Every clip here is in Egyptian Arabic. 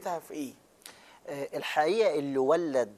قيمتها في ايه آه، الحقيقة اللي ولد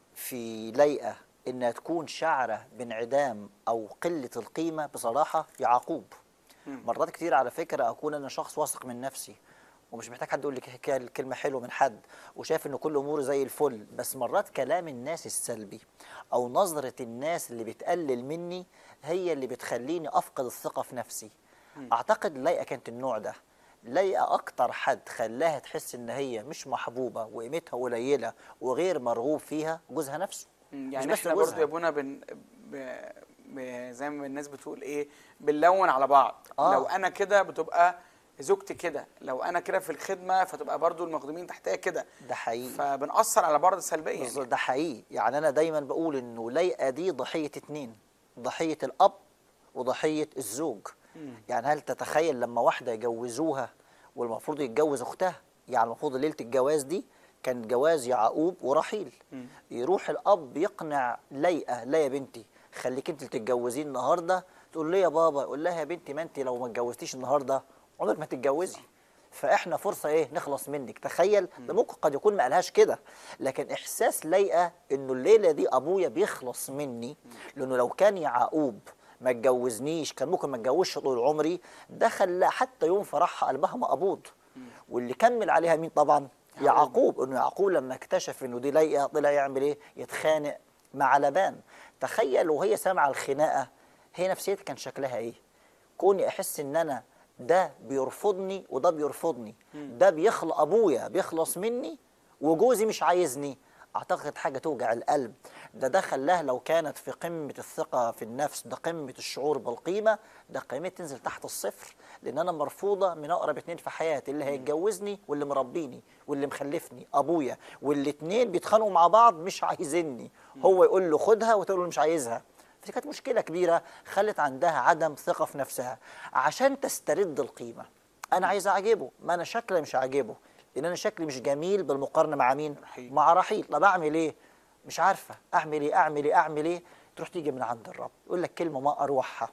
في ليئة إنها تكون شعرة بانعدام أو قلة القيمة بصراحة يعقوب مرات كتير على فكرة أكون أنا شخص واثق من نفسي ومش محتاج حد يقول لي حكاية كلمة حلوة من حد وشايف إن كل أموري زي الفل بس مرات كلام الناس السلبي أو نظرة الناس اللي بتقلل مني هي اللي بتخليني أفقد الثقة في نفسي أعتقد ليئة كانت النوع ده لايقة أكتر حد خلاها تحس إن هي مش محبوبة وقيمتها قليلة وغير مرغوب فيها جوزها نفسه مم، مش يعني بس احنا برضه جوزها. يا ابونا بن... ب... ب... زي ما الناس بتقول ايه بنلون على بعض آه. لو انا كده بتبقى زوجتي كده لو انا كده في الخدمه فتبقى برضه المخدومين تحتيا كده ده حقيقي فبنأثر على بعض سلبيا بالظبط يعني. ده حقيقي يعني أنا دايما بقول إنه لايقة دي ضحية اتنين ضحية الأب وضحية الزوج يعني هل تتخيل لما واحدة يجوزوها والمفروض يتجوز أختها يعني المفروض ليلة الجواز دي كان جواز يعقوب ورحيل يروح الأب يقنع لايقة لا يا بنتي خليك انت اللي تتجوزيه النهارده تقول لي يا بابا يقول لها يا بنتي ما انت لو ما اتجوزتيش النهارده عمرك ما تتجوزي فاحنا فرصه ايه نخلص منك تخيل ده ممكن قد يكون ما قالهاش كده لكن احساس لايقه انه الليله دي ابويا بيخلص مني لانه لو كان يعقوب ما اتجوزنيش كان ممكن ما اتجوزش طول عمري ده خلى حتى يوم فرحها قلبها مقبوض واللي كمل عليها مين طبعا يعقوب انه يعقوب لما اكتشف انه دي لايقه طلع يعمل ايه يتخانق مع لبان تخيل وهي سامعه الخناقه هي نفسيتها كان شكلها ايه كوني احس ان انا ده بيرفضني وده بيرفضني ده بيخلق ابويا بيخلص مني وجوزي مش عايزني اعتقد حاجه توجع القلب ده ده خلاها لو كانت في قمه الثقه في النفس ده قمه الشعور بالقيمه ده قيمتها تنزل تحت الصفر لان انا مرفوضه من اقرب اتنين في حياتي اللي هيتجوزني واللي مربيني واللي مخلفني ابويا والاتنين بيتخانقوا مع بعض مش عايزيني هو يقول له خدها وتقول له مش عايزها فدي كانت مشكله كبيره خلت عندها عدم ثقه في نفسها عشان تسترد القيمه انا عايز اعجبه ما انا شكلي مش عاجبه لان انا شكلي مش جميل بالمقارنه مع مين رحيل. مع رحيل طب اعمل ايه مش عارفه اعمل ايه اعمل ايه اعمل ايه تروح تيجي من عند الرب يقول لك كلمه ما اروعها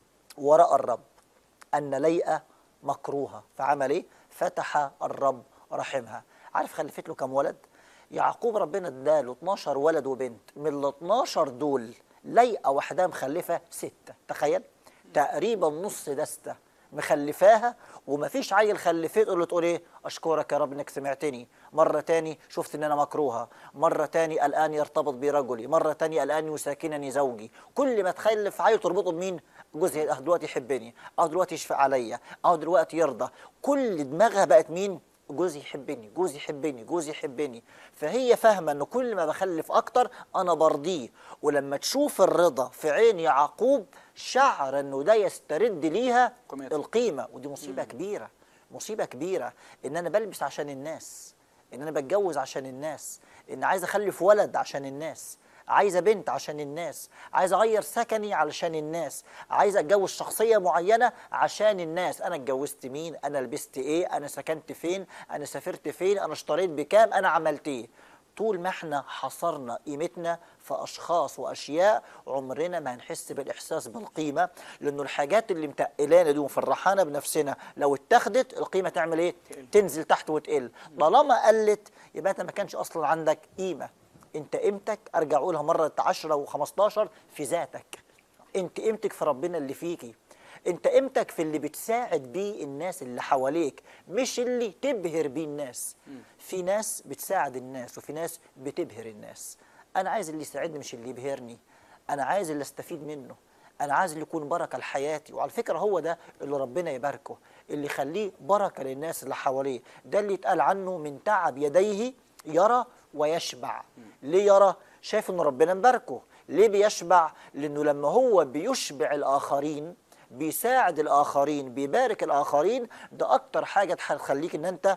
وراء الرب ان ليئه مكروهه فعمل ايه فتح الرب رحمها عارف خلفت له كم ولد يعقوب ربنا اداله 12 ولد وبنت من ال 12 دول ليئه واحده مخلفه سته تخيل تقريبا نص دسته مخلفاها ومفيش عيل خلفته تقول له تقول ايه اشكرك يا رب انك سمعتني مره تاني شفت ان انا مكروهه مره تاني الان يرتبط بي رجلي مره تاني الان يساكنني زوجي كل ما تخلف عيل تربطه بمين جوزي اه دلوقتي يحبني اه دلوقتي يشفق عليا اه دلوقتي يرضى كل دماغها بقت مين جوزي يحبني جوزي يحبني جوزي يحبني فهي فاهمه ان كل ما بخلف اكتر انا برضيه ولما تشوف الرضا في عين يعقوب شعر انه ده يسترد ليها قيمتها. القيمه ودي مصيبه كبيره مصيبه كبيره ان انا بلبس عشان الناس ان انا بتجوز عشان الناس ان عايز اخلف ولد عشان الناس عايزه بنت عشان الناس عايز اغير سكني علشان الناس عايز اتجوز شخصيه معينه عشان الناس انا اتجوزت مين انا لبست ايه انا سكنت فين انا سافرت فين انا اشتريت بكام انا عملت ايه طول ما احنا حصرنا قيمتنا في اشخاص واشياء عمرنا ما هنحس بالاحساس بالقيمه لانه الحاجات اللي متقلانا دي ومفرحانا بنفسنا لو اتخذت القيمه تعمل ايه تنزل تحت وتقل طالما قلت يبقى انت ما كانش اصلا عندك قيمه انت قيمتك ارجع اقولها مره 10 و15 في ذاتك انت قيمتك في ربنا اللي فيكي انت قيمتك في اللي بتساعد بيه الناس اللي حواليك مش اللي تبهر بيه الناس في ناس بتساعد الناس وفي ناس بتبهر الناس انا عايز اللي يساعدني مش اللي يبهرني انا عايز اللي استفيد منه انا عايز اللي يكون بركه لحياتي وعلى فكره هو ده اللي ربنا يباركه اللي يخليه بركه للناس اللي حواليه ده اللي يتقال عنه من تعب يديه يرى ويشبع ليه يرى شايف ان ربنا مباركه ليه بيشبع لانه لما هو بيشبع الاخرين بيساعد الاخرين بيبارك الاخرين ده اكتر حاجه تخليك ان انت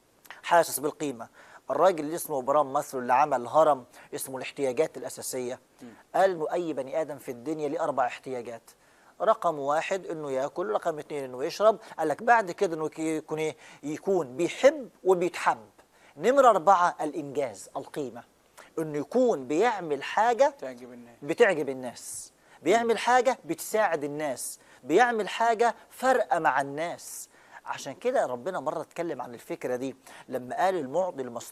حاسس بالقيمه الراجل اللي اسمه ابرام مثله اللي عمل هرم اسمه الاحتياجات الاساسيه قال انه اي بني ادم في الدنيا ليه اربع احتياجات رقم واحد انه ياكل رقم اثنين انه يشرب قال لك بعد كده انه يكون ايه يكون بيحب وبيتحب نمرة أربعة الإنجاز القيمة إنه يكون بيعمل حاجة تعجب الناس بتعجب الناس بيعمل حاجة بتساعد الناس بيعمل حاجة فارقة مع الناس عشان كده ربنا مره اتكلم عن الفكره دي لما قال المعطي المصروف